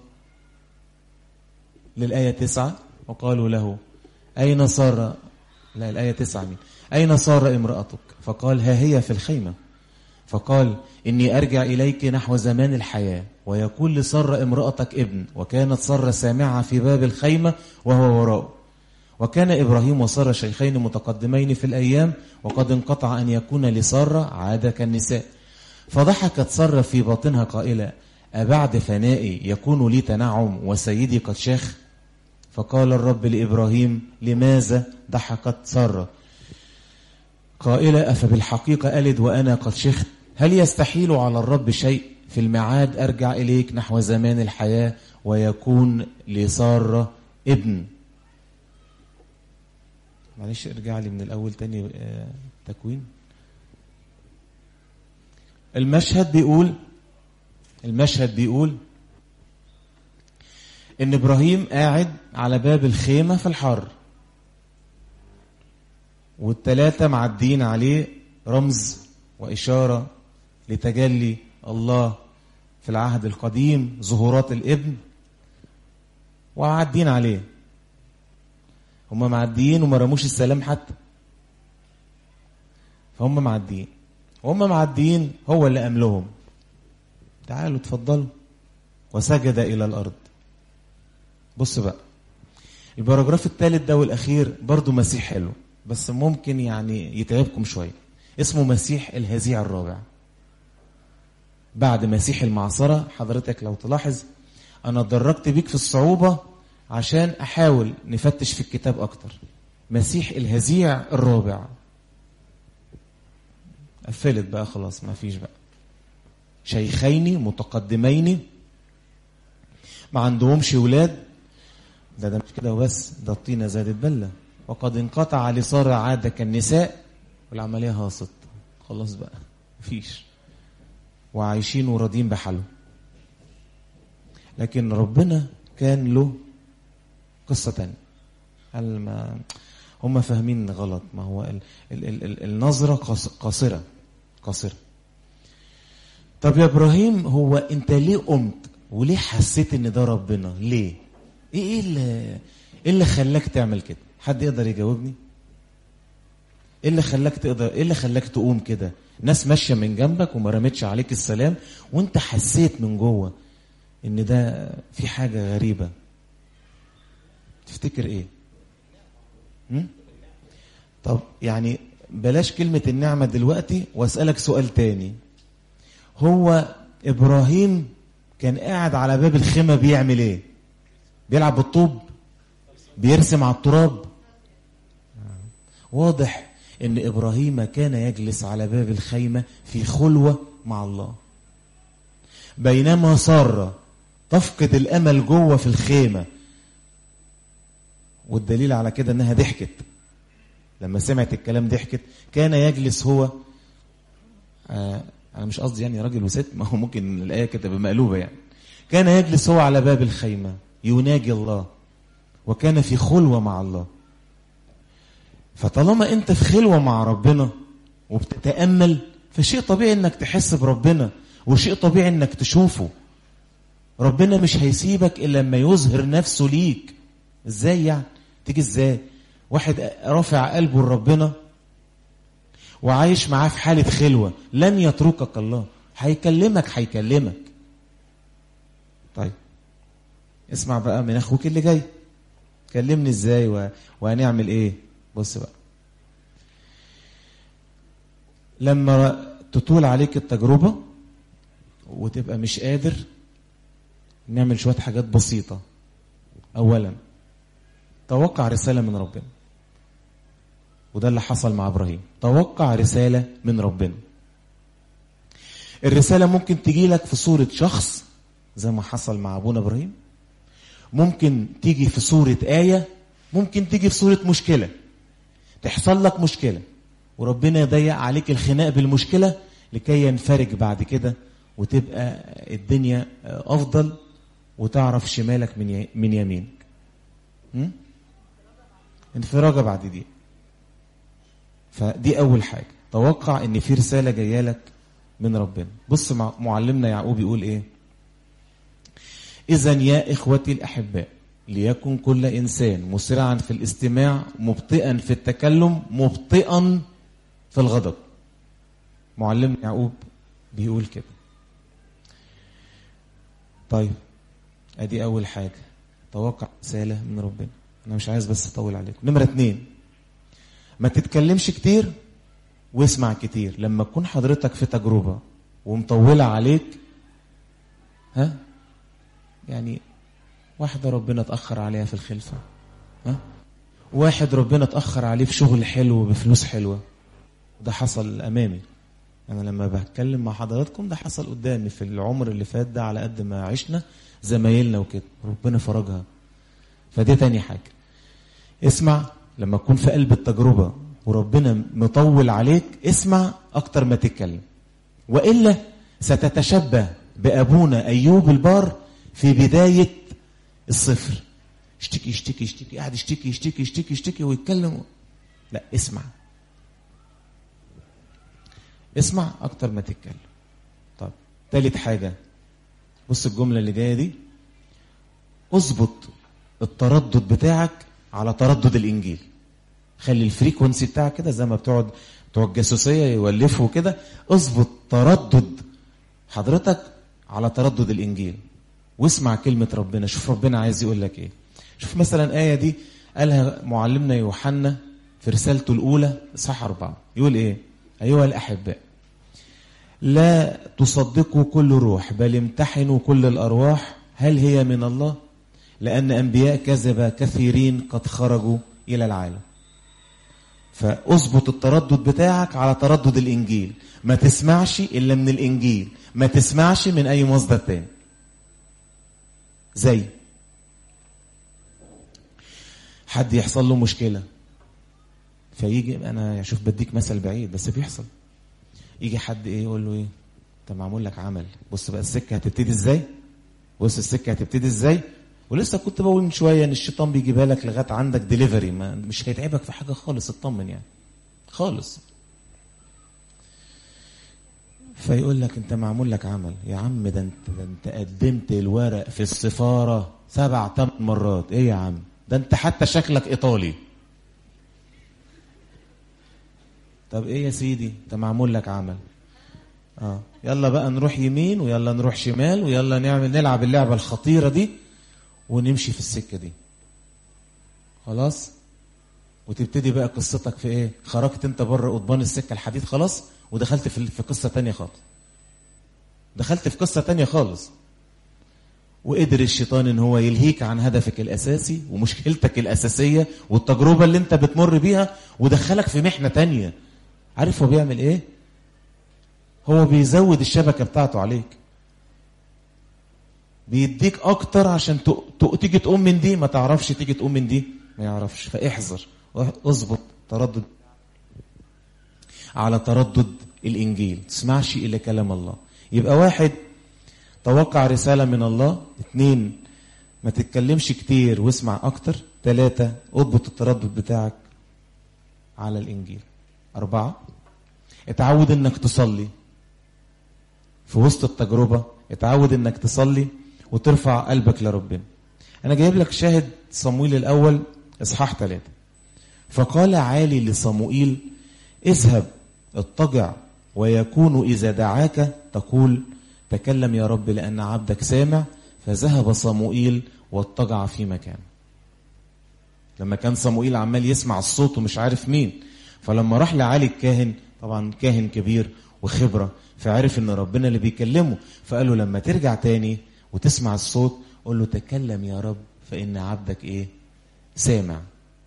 للآية تسعة وقالوا له أين صار لا الآية تسعة مين أين صار امرأتك فقال ها هي في الخيمة فقال إني أرجع إليك نحو زمان الحياة ويقول لسر امرأتك ابن وكانت سر سامعة في باب الخيمة وهو وراءه وكان إبراهيم وسارة شيخين متقدمين في الأيام وقد انقطع أن يكون لسارة عادة كالنساء فضحكت سارة في باطنها قائلة أبعد فنائي يكون لي تنعم وسيدي قد شاخ فقال الرب لإبراهيم لماذا ضحكت سارة قائلة أفبالحقيقة ألد وأنا قد شخت هل يستحيل على الرب شيء في الميعاد أرجع إليك نحو زمان الحياة ويكون لسارة ابن معلش ارجع لي من الأول تاني تكوين المشهد بيقول المشهد بيقول ان ابراهيم قاعد على باب الخيمة في الحر والتلاتة معدين عليه رمز وإشارة لتجلي الله في العهد القديم ظهورات الابن وعدين عليه هم معديين وما رموش السلام حتى فهم معديين وهم معديين هو اللي قام لهم تعالوا اتفضلوا وسجد إلى الأرض بص بقى الباراجراف الثالث ده والأخير برضو مسيح حلو بس ممكن يعني يتعبكم شوية اسمه مسيح الهزيع الرابع بعد مسيح المعصرة حضرتك لو تلاحظ أنا اتدرجت بيك في الصعوبة عشان أحاول نفتش في الكتاب أكتر مسيح الهزيع الرابع قفلت بقى خلاص ما فيش بقى شيخين متقدمين ما عندهمش ولاد ده ده مش كده وبس ده الطينة زادت بلة وقد انقطع لصار عادة كالنساء والعملية هاصت خلاص بقى مفيش وعايشين وراضين بحاله لكن ربنا كان له قصة تانية قال ما هم فاهمين غلط ما هو ال ال ال ال النظرة قاصرة قاصرة طب يا ابراهيم هو انت ليه قمت وليه حسيت ان ده ربنا ليه ايه ايه اللي, إيه اللي خلاك تعمل كده حد يقدر يجاوبني ايه اللي خلاك تقدر ايه اللي خلاك تقوم كده ناس ماشيه من جنبك وما رمتش عليك السلام وانت حسيت من جوه ان ده في حاجه غريبه تفتكر ايه هم؟ طب يعني بلاش كلمة النعمة دلوقتي واسألك سؤال تاني هو إبراهيم كان قاعد على باب الخيمة بيعمل ايه بيلعب بالطوب بيرسم على التراب واضح ان إبراهيم كان يجلس على باب الخيمة في خلوة مع الله بينما سارة تفقد الأمل جوه في الخيمة والدليل على كده انها ضحكت لما سمعت الكلام ضحكت كان يجلس هو آه انا مش قصدي يعني راجل وست ما هو ممكن الايه كده بمقلوبه يعني كان يجلس هو على باب الخيمه يناجي الله وكان في خلوه مع الله فطالما انت في خلوه مع ربنا وبتتامل فشيء طبيعي انك تحس بربنا وشيء طبيعي انك تشوفه ربنا مش هيسيبك الا لما يظهر نفسه ليك ازاي يعني تيجي ازاي واحد رافع قلبه لربنا وعايش معاه في حالة خلوة لن يتركك الله هيكلمك هيكلمك طيب اسمع بقى من اخوك اللي جاي كلمني ازاي و... وهنعمل ايه بص بقى لما تطول عليك التجربة وتبقى مش قادر نعمل شوية حاجات بسيطة أولا توقع رسالة من ربنا وده اللي حصل مع إبراهيم توقع رسالة من ربنا الرسالة ممكن تجي لك في صورة شخص زي ما حصل مع أبونا إبراهيم ممكن تيجي في صورة آية ممكن تيجي في صورة مشكلة تحصل لك مشكلة وربنا يضيق عليك الخناق بالمشكلة لكي ينفرج بعد كده وتبقى الدنيا أفضل وتعرف شمالك من من يمينك انفراجة بعد دي فدي أول حاجة توقع إن في رسالة جاية لك من ربنا بص مع معلمنا يعقوب يقول إيه إذا يا إخوتي الأحباء ليكن كل إنسان مسرعا في الاستماع مبطئا في التكلم مبطئا في الغضب معلم يعقوب بيقول كده طيب ادي اول حاجة توقع رسالة من ربنا انا مش عايز بس اطول عليكم نمرة اتنين ما تتكلمش كتير واسمع كتير لما تكون حضرتك في تجربة ومطولة عليك ها يعني واحدة ربنا اتأخر عليها في الخلفة ها واحد ربنا اتأخر عليه في شغل حلو بفلوس حلوة ده حصل أمامي أنا لما بتكلم مع حضراتكم ده حصل قدامي في العمر اللي فات ده على قد ما عشنا زمايلنا وكده ربنا فرجها فدي تاني حاجة اسمع لما تكون في قلب التجربة وربنا مطول عليك اسمع أكتر ما تتكلم وإلا ستتشبه بأبونا أيوب البار في بداية الصفر اشتكي اشتكي اشتكي قاعد يشتكي يشتكي يشتكي يشتكي ويتكلم لا اسمع اسمع اكتر ما تتكلم طب تالت حاجة بص الجملة اللي جاية دي اظبط التردد بتاعك على تردد الانجيل خلي الفريكونسي بتاعك كده زي ما بتقعد بتوع الجاسوسيه يولفوا كده اظبط تردد حضرتك على تردد الانجيل واسمع كلمة ربنا شوف ربنا عايز يقول لك ايه شوف مثلا آية دي قالها معلمنا يوحنا في رسالته الأولى صح أربعة يقول ايه أيها الأحباء لا تصدقوا كل روح بل امتحنوا كل الأرواح هل هي من الله لأن أنبياء كذب كثيرين قد خرجوا إلى العالم فاظبط التردد بتاعك على تردد الإنجيل ما تسمعش إلا من الإنجيل ما تسمعش من أي مصدر تاني زي حد يحصل له مشكلة فيجي أنا شوف بديك مثل بعيد بس بيحصل يجي حد إيه يقول له إيه أنت معمول لك عمل بص بقى السكة هتبتدي إزاي بص السكة هتبتدي إزاي ولسه كنت بقول من شويه ان الشيطان بيجيبها لك لغايه عندك ديليفري ما مش هيتعبك في حاجه خالص اطمن يعني خالص فيقول لك انت معمول لك عمل يا عم ده انت ده انت قدمت الورق في السفاره سبع ثمان مرات ايه يا عم ده انت حتى شكلك ايطالي طب ايه يا سيدي انت معمول لك عمل اه يلا بقى نروح يمين ويلا نروح شمال ويلا نعمل نلعب اللعبه الخطيره دي ونمشي في السكه دي خلاص وتبتدي بقى قصتك في ايه خرجت انت بره قضبان السكه الحديد خلاص ودخلت في في قصه تانية خالص دخلت في قصه تانية خالص وقدر الشيطان ان هو يلهيك عن هدفك الاساسي ومشكلتك الاساسيه والتجربه اللي انت بتمر بيها ودخلك في محنه تانية عارف هو بيعمل ايه هو بيزود الشبكه بتاعته عليك بيديك اكتر عشان تيجي تقوم من دي ما تعرفش تيجي تقوم من دي ما يعرفش فاحذر اظبط تردد على تردد الانجيل تسمعش الا كلام الله يبقى واحد توقع رساله من الله اتنين ما تتكلمش كتير واسمع اكتر ثلاثة اضبط التردد بتاعك على الانجيل اربعة اتعود انك تصلي في وسط التجربة اتعود انك تصلي وترفع قلبك لربنا انا جايب لك شاهد صمويل الاول اصحاح ثلاثة فقال عالي لصموئيل اذهب اضطجع ويكون اذا دعاك تقول تكلم يا رب لان عبدك سامع فذهب صموئيل واضطجع في مكان لما كان صموئيل عمال يسمع الصوت ومش عارف مين فلما راح لعالي الكاهن طبعا كاهن كبير وخبره فعرف ان ربنا اللي بيكلمه فقال له لما ترجع تاني وتسمع الصوت قول له تكلم يا رب فإن عبدك إيه سامع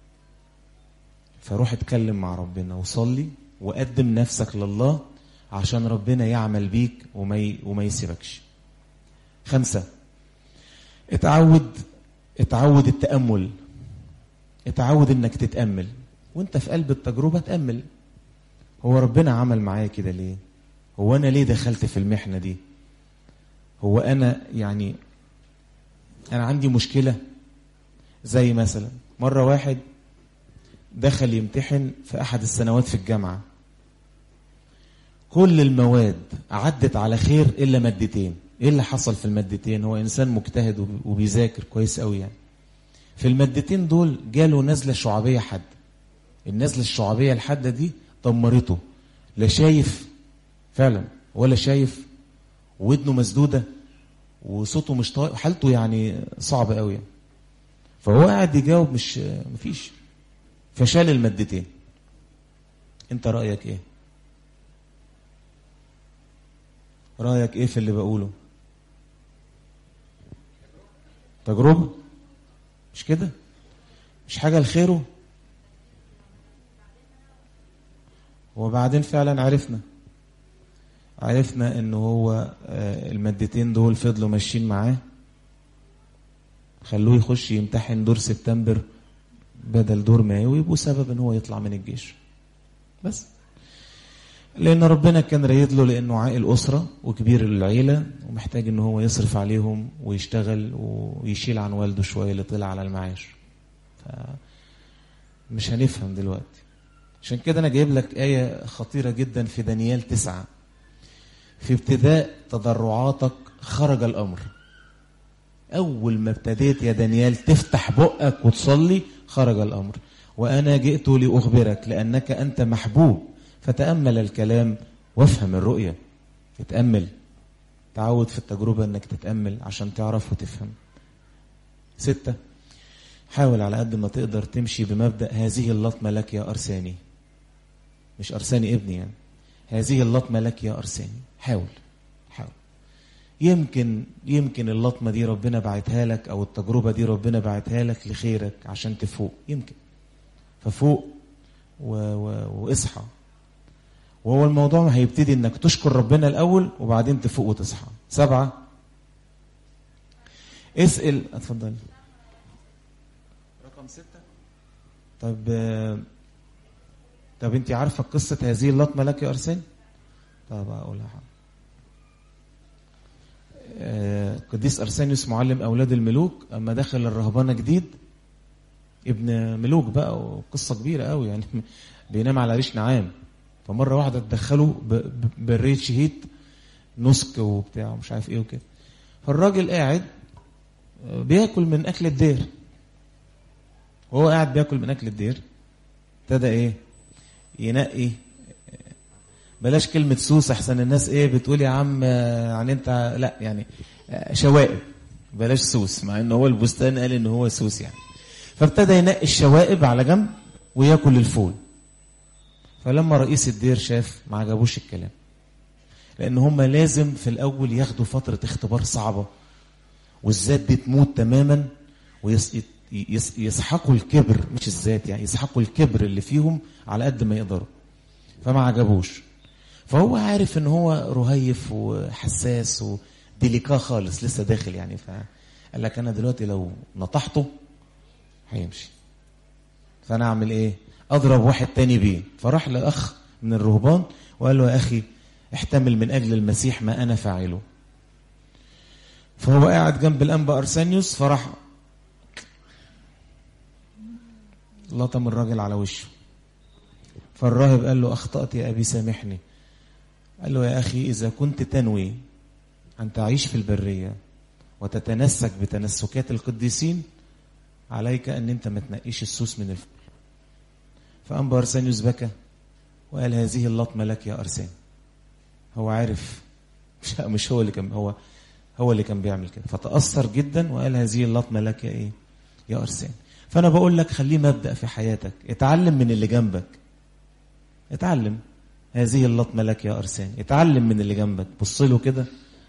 فروح اتكلم مع ربنا وصلي وقدم نفسك لله عشان ربنا يعمل بيك وما وما يسيبكش خمسة اتعود اتعود التأمل اتعود انك تتأمل وانت في قلب التجربة تأمل هو ربنا عمل معايا كده ليه هو انا ليه دخلت في المحنة دي هو انا يعني انا عندي مشكله زي مثلا مره واحد دخل يمتحن في احد السنوات في الجامعه كل المواد عدت على خير الا مادتين ايه اللي حصل في المادتين هو انسان مجتهد وبيذاكر كويس قوي يعني في المادتين دول جاله نزله شعبيه حاده النزله الشعبيه الحاده دي دمرته لا شايف فعلا ولا شايف ودنه مسدوده وصوته مش طايق حالته يعني صعبه قوي يعني. فهو قاعد يجاوب مش مفيش فشال المادتين انت رايك ايه رايك ايه في اللي بقوله تجربه مش كده مش حاجه لخيره وبعدين فعلا عرفنا عرفنا ان هو المادتين دول فضلوا ماشيين معاه خلوه يخش يمتحن دور سبتمبر بدل دور مايو ويبقوا سبب ان هو يطلع من الجيش بس لان ربنا كان رايد له لانه عائل اسره وكبير العيله ومحتاج ان هو يصرف عليهم ويشتغل ويشيل عن والده شويه اللي طلع على المعاش ف مش هنفهم دلوقتي عشان كده انا جايب لك ايه خطيره جدا في دانيال تسعه في ابتداء تضرعاتك خرج الامر اول ما ابتديت يا دانيال تفتح بقك وتصلي خرج الامر وانا جئت لاخبرك لانك انت محبوب فتامل الكلام وافهم الرؤيه اتامل تعود في التجربه انك تتامل عشان تعرف وتفهم ستة حاول على قد ما تقدر تمشي بمبدأ هذه اللطمة لك يا أرساني مش أرساني ابني يعني هذه اللطمة لك يا أرساني حاول حاول يمكن يمكن اللطمة دي ربنا بعتها لك أو التجربة دي ربنا بعتها لك لخيرك عشان تفوق يمكن ففوق و... و... واصحى وهو الموضوع هيبتدي انك تشكر ربنا الاول وبعدين تفوق وتصحى سبعة اسأل اتفضل رقم ستة طب طب انت عارفة قصة هذه اللطمة لك يا أرسل طب أقولها آه قديس أرسانيوس معلم أولاد الملوك أما دخل الرهبانة جديد ابن ملوك بقى وقصة كبيرة قوي يعني بينام على ريش نعام فمرة واحدة تدخله برية شهيد نسك وبتاع ومش عارف ايه وكده فالراجل قاعد بياكل من اكل الدير وهو قاعد بياكل من اكل الدير ابتدى ايه ينقي بلاش كلمة سوس احسن الناس ايه بتقول يا عم يعني انت لا يعني شوائب بلاش سوس مع ان هو البستان قال ان هو سوس يعني فابتدى ينقي الشوائب على جنب وياكل الفول فلما رئيس الدير شاف ما عجبوش الكلام لان هم لازم في الاول ياخدوا فتره اختبار صعبه والذات دي تموت تماما ويسحقوا الكبر مش الذات يعني يسحقوا الكبر اللي فيهم على قد ما يقدروا فما عجبوش فهو عارف ان هو رهيف وحساس وديليكا خالص لسه داخل يعني فقال لك انا دلوقتي لو نطحته هيمشي فانا اعمل ايه اضرب واحد تاني بيه فراح لاخ من الرهبان وقال له يا اخي احتمل من اجل المسيح ما انا فاعله فهو قاعد جنب الانبا ارسانيوس فراح لطم الراجل على وشه فالراهب قال له اخطات يا ابي سامحني قال له يا اخي اذا كنت تنوي ان تعيش في البريه وتتنسك بتنسكات القديسين عليك ان انت ما تنقيش السوس من الفول فأنبا أرسانيوس بكى وقال هذه اللطمة لك يا أرسان هو عارف مش, مش هو اللي كان هو هو اللي كان بيعمل كده فتأثر جدا وقال هذه اللطمة لك يا إيه يا أرسان فأنا بقول لك خليه مبدأ في حياتك اتعلم من اللي جنبك اتعلم هذه اللطمة لك يا أرسان اتعلم من اللي جنبك بص له كده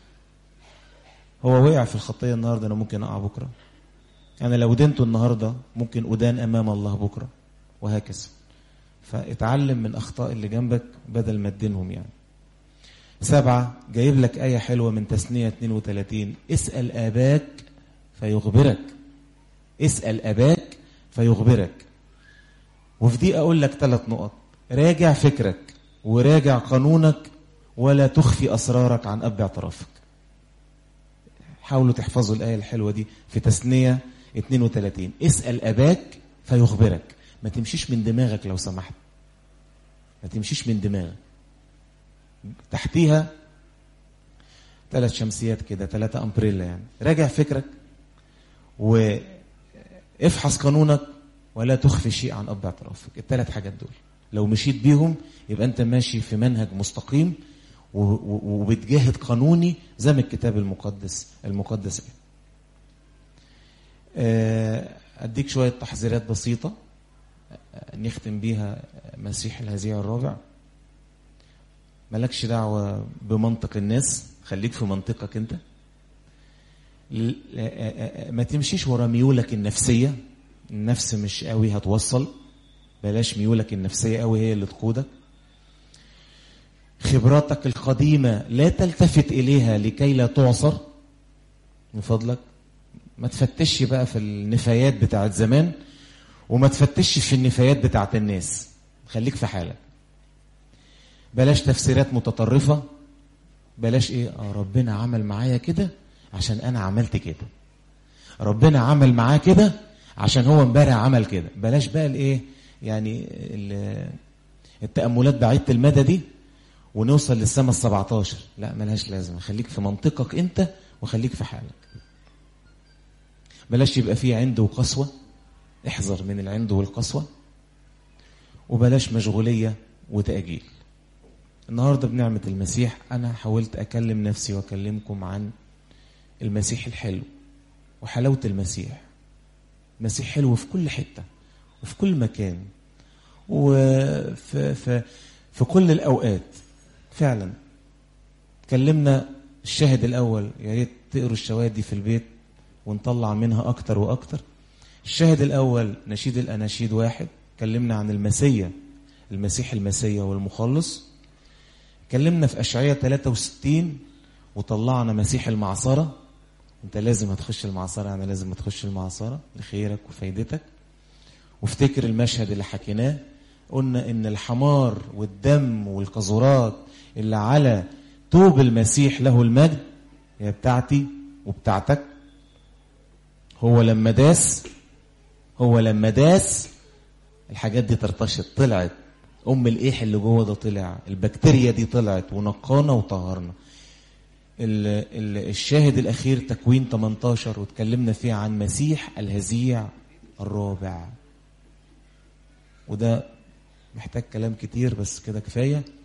هو وقع في الخطية النهاردة أنا ممكن أقع بكرة أنا لو دنته النهاردة ممكن أدان أمام الله بكرة وهكذا فاتعلم من أخطاء اللي جنبك بدل ما تدينهم يعني سبعة جايب لك آية حلوة من تسنية 32 اسأل آباك فيخبرك اسأل أباك فيخبرك وفي دي أقول لك ثلاث نقط راجع فكرك وراجع قانونك ولا تخفي أسرارك عن أب اعترافك حاولوا تحفظوا الآية الحلوة دي في تسنية 32 اسأل أباك فيخبرك ما تمشيش من دماغك لو سمحت ما تمشيش من دماغك تحتيها ثلاث شمسيات كده ثلاثة أمبريلا يعني راجع فكرك وافحص قانونك ولا تخفي شيء عن أب اعترافك الثلاث حاجات دول لو مشيت بيهم يبقى أنت ماشي في منهج مستقيم وبتجاهد قانوني زي ما الكتاب المقدس المقدس أديك شوية تحذيرات بسيطة نختم بيها مسيح الهزيع الرابع مالكش دعوة بمنطق الناس خليك في منطقك انت ما تمشيش ورا ميولك النفسية النفس مش قوي هتوصل بلاش ميولك النفسية قوي هي اللي تقودك خبراتك القديمة لا تلتفت إليها لكي لا تعصر من فضلك ما تفتش بقى في النفايات بتاعت زمان وما تفتش في النفايات بتاعت الناس خليك في حالك بلاش تفسيرات متطرفة بلاش ايه اه ربنا عمل معايا كده عشان انا عملت كده ربنا عمل معاه كده عشان هو امبارح عمل كده بلاش بقى الايه يعني التأملات بعيدة المدى دي ونوصل للسما السبعتاشر لا ملهاش لازمة خليك في منطقك انت وخليك في حالك بلاش يبقى فيه عند وقسوة احذر من العند والقسوة وبلاش مشغولية وتأجيل النهاردة بنعمة المسيح أنا حاولت أكلم نفسي وأكلمكم عن المسيح الحلو وحلاوة المسيح المسيح حلو في كل حتة وفي كل مكان وفي في في كل الأوقات فعلا اتكلمنا الشاهد الأول يا ريت تقروا الشواهد دي في البيت ونطلع منها أكتر وأكتر الشاهد الأول نشيد الأناشيد واحد اتكلمنا عن المسيا المسيح المسيا والمخلص اتكلمنا في أشعية 63 وطلعنا مسيح المعصرة انت لازم هتخش المعصرة يعني لازم هتخش المعصرة لخيرك وفايدتك وافتكر المشهد اللي حكيناه قلنا ان الحمار والدم والقذورات اللي على توب المسيح له المجد هي بتاعتي وبتاعتك هو لما داس هو لما داس الحاجات دي ترتشط طلعت ام الايح اللي جوه ده طلع البكتيريا دي طلعت ونقانا وطهرنا ال- ال- الشاهد الاخير تكوين 18 واتكلمنا فيه عن مسيح الهزيع الرابع وده محتاج كلام كتير بس كده كفايه